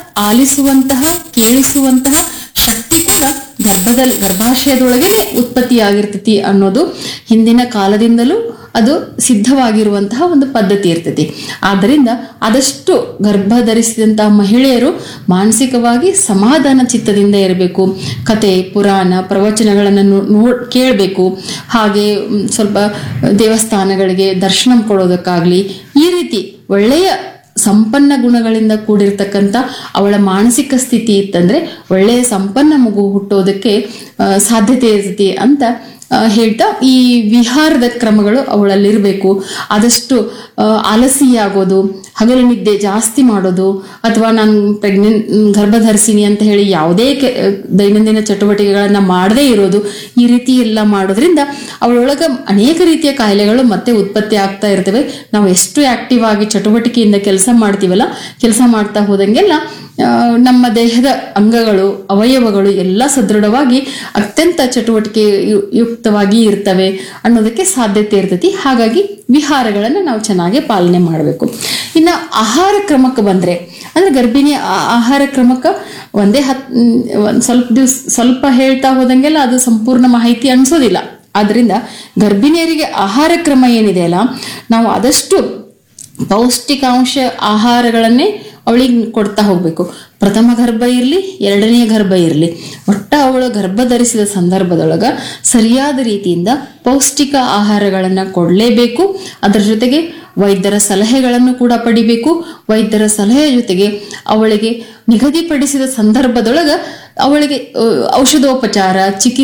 ಆಲಿಸುವಂತಹ ಕೇಳಿಸುವಂತಹ ಶಕ್ತಿ ಕೂಡ ಗರ್ಭದಲ್ಲಿ ಗರ್ಭಾಶಯದೊಳಗೆ ಉತ್ಪತ್ತಿಯಾಗಿರ್ತೈತಿ ಅನ್ನೋದು ಹಿಂದಿನ ಕಾಲದಿಂದಲೂ ಅದು ಸಿದ್ಧವಾಗಿರುವಂತಹ ಒಂದು ಪದ್ಧತಿ ಇರ್ತೈತಿ ಆದ್ದರಿಂದ ಆದಷ್ಟು ಗರ್ಭ ಧರಿಸಿದಂತಹ ಮಹಿಳೆಯರು ಮಾನಸಿಕವಾಗಿ ಸಮಾಧಾನ ಚಿತ್ತದಿಂದ ಇರಬೇಕು ಕತೆ ಪುರಾಣ ಪ್ರವಚನಗಳನ್ನು ನೋ- ನೋಡ್ ಕೇಳಬೇಕು ಹಾಗೆ ಮ್, ಸ್ವಲ್ಪ ದೇವಸ್ಥಾನಗಳಿಗೆ ದರ್ಶನ ಕೊಡೋದಕ್ಕಾಗ್ಲಿ ಈ ರೀತಿ ಒಳ್ಳೆಯ ಸಂಪನ್ನ ಗುಣಗಳಿಂದ ಕೂಡಿರ್ತಕ್ಕಂಥ ಅವಳ ಮಾನಸಿಕ ಸ್ಥಿತಿ ಇತ್ತಂದ್ರೆ ಒಳ್ಳೆಯ ಸಂಪನ್ನ ಮಗು ಹುಟ್ಟೋದಕ್ಕೆ ಆ, ಸಾಧ್ಯತೆ ಇರ್ತೈತಿ ಅಂತ ಆ, ಹೇಳ್ತಾ ಈ ವಿಹಾರದ ಕ್ರಮಗಳು ಅವಳಲ್ಲಿರಬೇಕು ಆದಷ್ಟು ಆ, ಆಲಸಿಯಾಗೋದು ಹಗಲು ನಿದ್ದೆ ಜಾಸ್ತಿ ಮಾಡೋದು ಅಥವಾ ನಾನು ಪ್ರೆಗ್ನೆಂಟ್ ಗರ್ಭಧರಿಸಿನಿ ಅಂತ ಹೇಳಿ ಯಾವುದೇ ಕೆ- ದೈನಂದಿನ ಚಟುವಟಿಕೆಗಳನ್ನ ಮಾಡದೇ ಇರೋದು ಈ ರೀತಿ ಎಲ್ಲ ಮಾಡೋದ್ರಿಂದ ಅವಳೊಳಗ ಅನೇಕ ರೀತಿಯ ಕಾಯಿಲೆಗಳು ಮತ್ತೆ ಉತ್ಪತ್ತಿ ಆಗ್ತಾ ಇರ್ತವೆ ನಾವು ಎಷ್ಟು ಆಕ್ಟಿವ್ ಆಗಿ ಚಟುವಟಿಕೆಯಿಂದ ಕೆಲಸ ಮಾಡ್ತೀವಲ್ಲ ಕೆಲಸ ಮಾಡ್ತಾ ಹೋದಂಗೆಲ್ಲ ಆ, ನಮ್ಮ ದೇಹದ ಅಂಗಗಳು ಅವಯವಗಳು ಎಲ್ಲ ಸದೃಢವಾಗಿ ಅತ್ಯಂತ ಚಟುವಟಿಕೆ ಯು- ಯುಕ್ತವಾಗಿ ಇರ್ತವೆ ಅನ್ನೋದಕ್ಕೆ ಸಾಧ್ಯತೆ ಇರ್ತೈತಿ ಹಾಗಾಗಿ ವಿಹಾರಗಳನ್ನು ನಾವು ಚೆನ್ನಾಗಿ ಪಾಲನೆ ಮಾಡಬೇಕು ಇನ್ನು ಆಹಾರ ಕ್ರಮಕ್ಕೆ ಬಂದ್ರೆ ಅಂದ್ರೆ ಗರ್ಭಿಣಿ ಆ- ಆಹಾರ ಕ್ರಮಕ್ಕೆ ಒಂದೇ ಹತ್ ಮ್, ಒಂದ್ ಸ್ವಲ್ಪ ದಿವ್ಸ ಸ್ವಲ್ಪ ಹೇಳ್ತಾ ಹೋದಂಗೆಲ್ಲ ಅದು ಸಂಪೂರ್ಣ ಮಾಹಿತಿ ಅನ್ಸೋದಿಲ್ಲ ಆದ್ರಿಂದ ಗರ್ಭಿಣಿಯರಿಗೆ ಆಹಾರ ಕ್ರಮ ಏನಿದೆ ಅಲ್ಲ ನಾವು ಆದಷ್ಟು ಪೌಷ್ಟಿಕಾಂಶ ಆಹಾರಗಳನ್ನೇ ಅವಳಿಗೆ ಕೊಡ್ತಾ ಹೋಗ್ಬೇಕು ಪ್ರಥಮ ಗರ್ಭ ಇರಲಿ ಎರಡನೇ ಗರ್ಭ ಇರಲಿ ಒಟ್ಟ ಅವಳು ಗರ್ಭ ಧರಿಸಿದ ಸಂದರ್ಭದೊಳಗ ಸರಿಯಾದ ರೀತಿಯಿಂದ ಪೌಷ್ಟಿಕ ಆಹಾರಗಳನ್ನು ಕೊಡಲೇಬೇಕು ಅದರ ಜೊತೆಗೆ ವೈದ್ಯರ ಸಲಹೆಗಳನ್ನು ಕೂಡ ಪಡಿಬೇಕು ವೈದ್ಯರ ಸಲಹೆ ಜೊತೆಗೆ ಅವಳಿಗೆ ನಿಗದಿಪಡಿಸಿದ ಸಂದರ್ಭದೊಳಗ ಅವಳಿಗೆ ಆ, ಔಷಧೋಪಚಾರ ಚಿಕಿತ್ಸೆ